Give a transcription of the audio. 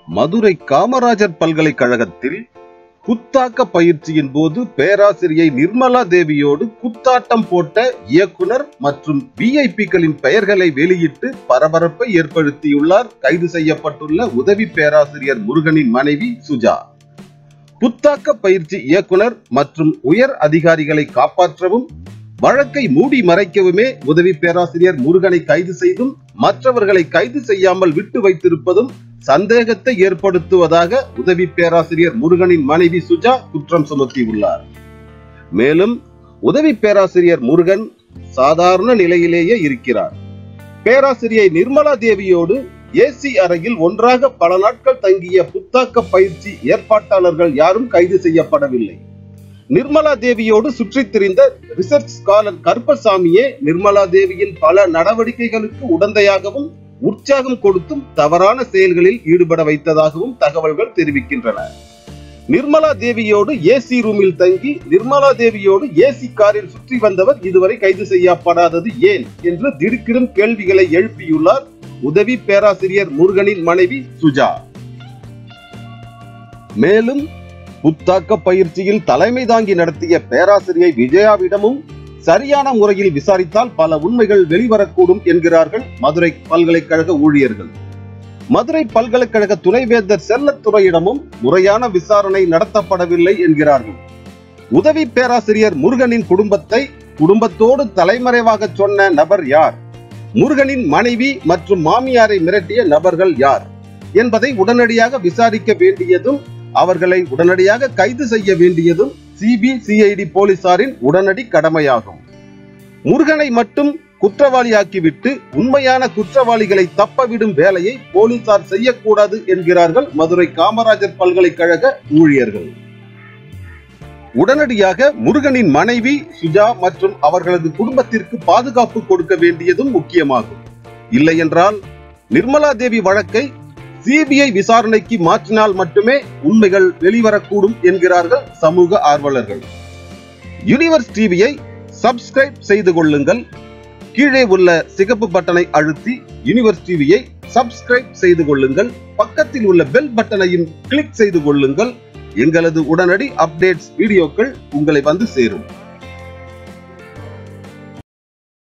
மதுரை காமராஜர் பல்கலைக்கழகத்தில் குத்தாக்க பயிற்சியின் போது பேராசிரியை நிர்மலா தேவியோடு குத்தாட்டம் போட்ட இயக்குனர் மற்றும் விஐபிக்களின் பெயர்களை வெளியிட்டு பரபரப்பை ஏற்படுத்தியுள்ளார் கைது செய்யப்பட்டுள்ள உதவி பேராசிரியர் முருகனின் மனைவி சுஜா புத்தாக்க பயிற்சி இயக்குனர் மற்றும் உயர் அதிகாரிகளை காப்பாற்றவும் வழக்கை மூடி மறைக்கவுமே உதவி பேராசிரியர் முருகனை கைது செய்தும் மற்றவர்களை கைது செய்யாமல் விட்டு வைத்திருப்பதும் சந்தேகத்தை ஏற்படுத்துவதாக உதவி பேராசிரியர் முருகனின் மனைவி சுஜா குற்றம் சுமத்தியுள்ளார் மேலும் உதவி பேராசிரியர் முருகன் சாதாரண நிலையிலேயே இருக்கிறார் பேராசிரியை நிர்மலா தேவியோடு ஏசி அறையில் ஒன்றாக பல நாட்கள் தங்கிய புத்தாக்க பயிற்சி ஏற்பாட்டாளர்கள் யாரும் கைது செய்யப்படவில்லை நிர்மலா தேவியோடு சுற்றித் திரிந்த ரிசர்ச் ஸ்காலர் கருப்பசாமியே நிர்மலா தேவியின் பல நடவடிக்கைகளுக்கு உடந்தையாகவும் உற்சாகம் கொடுத்தும் தவறான செயல்களில் ஈடுபட வைத்ததாகவும் தகவல்கள் தெரிவிக்கின்றன நிர்மலா தேவியோடு ஏசி ரூமில் தங்கி நிர்மலா தேவியோடு ஏசி காரில் சுற்றி வந்தவர் இதுவரை கைது செய்யப்படாதது ஏன் என்று திடுக்கிடும் கேள்விகளை எழுப்பியுள்ளார் உதவி பேராசிரியர் முருகனின் மனைவி சுஜா மேலும் புத்தாக்க பயிற்சியில் தலைமை தாங்கி நடத்திய பேராசிரியை விஜயாவிடமும் சரியான முறையில் விசாரித்தால் பல உண்மைகள் வெளிவரக்கூடும் என்கிறார்கள் மதுரை பல்கலைக்கழக ஊழியர்கள் மதுரை பல்கலைக்கழக துணைவேந்தர் செல்லத்துறையிடமும் முறையான விசாரணை நடத்தப்படவில்லை என்கிறார்கள் உதவி பேராசிரியர் முருகனின் குடும்பத்தை குடும்பத்தோடு தலைமறைவாக சொன்ன நபர் யார் முருகனின் மனைவி மற்றும் மாமியாரை மிரட்டிய நபர்கள் யார் என்பதை உடனடியாக விசாரிக்க வேண்டியதும் அவர்களை உடனடியாக கைது செய்ய வேண்டியதும் சிபிசிஐடி போலீசாரின் உடனடி கடமையாகும் முருகனை மட்டும் குற்றவாளியாக்கிவிட்டு உண்மையான குற்றவாளிகளை தப்பவிடும் வேலையை போலீசார் செய்யக்கூடாது என்கிறார்கள் மதுரை காமராஜர் பல்கலைக்கழக ஊழியர்கள் உடனடியாக முருகனின் மனைவி சுஜா மற்றும் அவர்களது குடும்பத்திற்கு பாதுகாப்பு கொடுக்க வேண்டியதும் முக்கியமாகும் இல்லையென்றால் நிர்மலா தேவி வழக்கை சிபிஐ விசாரணைக்கு மாற்றினால் மட்டுமே உண்மைகள் வெளிவரக்கூடும் என்கிறார்கள் சமூக ஆர்வலர்கள் யூனிவர்ஸ் டிவியை சப்ஸ்கிரைப் செய்து கொள்ளுங்கள் கீழே உள்ள சிகப்பு பட்டனை அழுத்தி யூனிவர்ஸ் டிவியை சப்ஸ்கிரைப் செய்து கொள்ளுங்கள் பக்கத்தில் உள்ள பெல் பட்டனையும் கிளிக் செய்து கொள்ளுங்கள் எங்களது உடனடி அப்டேட்ஸ் வீடியோக்கள் உங்களை வந்து சேரும்